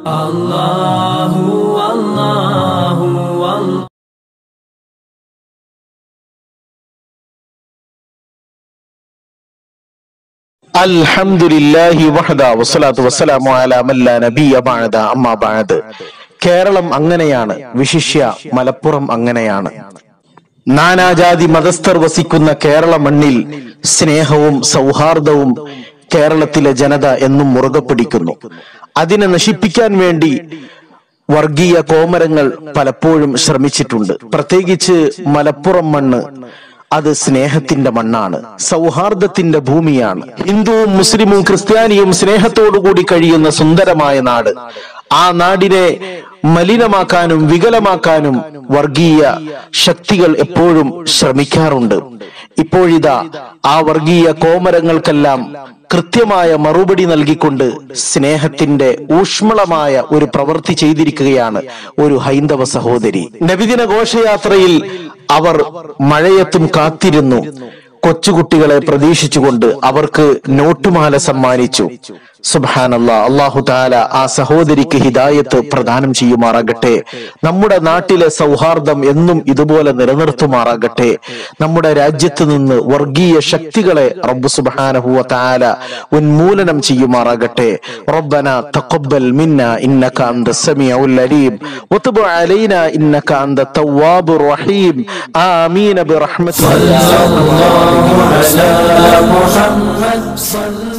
الله والله والله അൽഹംദുലില്ലാഹി വഹദ വസ്സലാത്തു വസ്സലാമു അലാ മല്ലാ നബിയ ബഅദ അമ്മാ ബഅദ് കേരളം അങ്ങനെയാണ് വിശിഷ്യ മലപ്പുറം അങ്ങനെയാണ് നാനാജാതി മതസ്ഥർ വസിക്കുന്ന കേരള മണ്ണിൽ സ്നേഹവും സൗഹാർദ്ദവും കേരളത്തിലെ ജനത എന്നും മുറുകെ പിടിക്കുന്നു അതിനെ നശിപ്പിക്കാൻ വേണ്ടി വർഗീയ കോമരങ്ങൾ പലപ്പോഴും ശ്രമിച്ചിട്ടുണ്ട് പ്രത്യേകിച്ച് മലപ്പുറം മണ്ണ് അത് സ്നേഹത്തിന്റെ മണ്ണാണ് സൗഹാർദ്ദത്തിന്റെ ഭൂമിയാണ് ഹിന്ദുവും മുസ്ലിമും ക്രിസ്ത്യാനിയും സ്നേഹത്തോടുകൂടി കഴിയുന്ന സുന്ദരമായ നാട് ആ നാടിനെ മലിനമാക്കാനും വികലമാക്കാനും വർഗീയ ശക്തികൾ എപ്പോഴും ശ്രമിക്കാറുണ്ട് ഇപ്പോഴിതാ ആ വർഗീയ കോമരങ്ങൾക്കെല്ലാം കൃത്യമായ മറുപടി നൽകിക്കൊണ്ട് സ്നേഹത്തിന്റെ ഊഷ്മളമായ ഒരു പ്രവൃത്തി ചെയ്തിരിക്കുകയാണ് ഒരു ഹൈന്ദവ സഹോദരി നബിദിന ഘോഷയാത്രയിൽ അവർ മഴയത്തും കാത്തിരുന്നു കൊച്ചുകുട്ടികളെ പ്രതീക്ഷിച്ചുകൊണ്ട് അവർക്ക് നോട്ടുമാല സമ്മാനിച്ചു സുബാനല്ല അള്ളാഹു താല ആ സഹോദരിക്ക് ഹിദായത്ത് പ്രദാനം ചെയ്യുമാറാകട്ടെ നമ്മുടെ നാട്ടിലെ സൗഹാർദ്ദം എന്നും ഇതുപോലെ നിലനിർത്തുമാറാകട്ടെ നമ്മുടെ രാജ്യത്ത് നിന്ന് വർഗീയ ശക്തികളെ റബ്ബു സുബാനഹുവ താല ഉന്മൂലനം ചെയ്യുമാറാകട്ടെ റബ്ബന തഖബ്ബൽ മിന്ന ഇന്നക അന്ത സമീഉൽ അലീം വതുബ് അലൈന ഇന്നക അന്ത തവ്വാബുർ റഹീം ആമീൻ ബിറഹ്മതിക الله على محمد صلى